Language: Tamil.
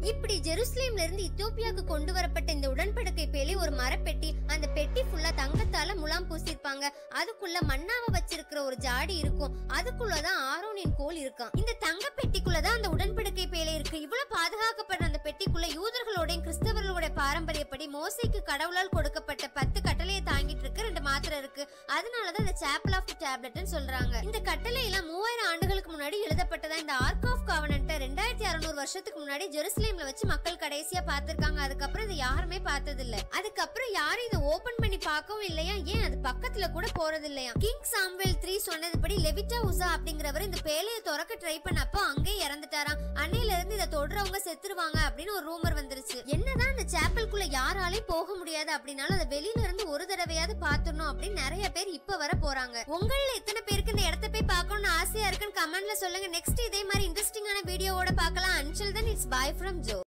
இப்படி ஜெருசலேம்ல இருந்து இத்தோப்பியாவுக்கு கொண்டு வரப்பட்ட இந்த உடன்படிக்கை பேழை ஒரு மரப்பெட்டி அந்த பெட்டி ஃபுல்லா தங்கத்தால முலாம் பூசிருப்பாங்க அதுக்குள்ள மண்ணாவை வச்சிருக்கிற ஒரு ஜாடி இருக்கும் அதுக்குள்ளதான் ஆரோனின் கோல் இருக்கும் இந்த தங்க பெட்டிக்குள்ளதான் அந்த உடன்படிக்கை பேழை இருக்கு இவ்வளவு பாதுகாக்கப்படுற அந்த பெட்டிக்குள்ள யூதர்களோட கிறிஸ்தவர்களோட பாரம்பரியப்படி மோசைக்கு கடவுளால் கொடுக்கப்பட்ட பத்து கட்டளையை தாங்கிட்டு இருக்க ரெண்டு மாத்திரை இருக்கு அதனாலதான் இந்த சாப்பிள் ஆஃப் டேப்லெட்னு சொல்றாங்க இந்த கட்டளை எல்லாம் மூவாயிரம் ஆண்டுகளுக்கு முன்னாடி எழுதப்பட்டதா இந்த ஆர்க் ஆஃப் காவனன்ட்ட ரெண்டாயிரத்தி அறுநூறு வருஷத்துக்கு முன்னாடி ஜெருசலேம்ல வச்சு மக்கள் கடைசியா பார்த்திருக்காங்க அதுக்கப்புறம் இதை யாருமே பார்த்தது இல்ல அதுக்கப்புறம் யாரும் இதை ஓபன் பண்ணி பார்க்கவும் இல்லையா ஏன் அது பக்கத்துல கூட போறது இல்லையா கிங் சாம்வெல் த்ரீ சொன்னதுபடி லெவிட்டா உசா அப்படிங்கிறவர் இந்த பேழையை திறக்க ட்ரை பண்ணப்போ அங்கே இறந்துட்டாராம் அன்னையில இருந்து இதை தொடுறவங்க செத்துருவாங்க அப்படின்னு ஒரு ரூமர் வந்துருச்சு என்னதான் இந்த சேப்பலுக்குள்ள யாராலையும் போக முடியாது அப்படின்னாலும் அதை வெளியில இருந்து ஒரு தடவையாவது பாத்துடணும் அப்படின்னு நிறைய பேர் இப்ப வர போறாங்க உங்கள எத்தனை பேருக்கு இந்த இடத்த போய் பார்க்கணும்னு ஆசையா இருக்குன்னு கமெண்ட்ல சொல்லுங்க நெக்ஸ்ட் இதே மாதிரி இன்ட்ரெஸ்டிங்கான வீடியோவோட பார்க்கலாம் until then it's bye from Joe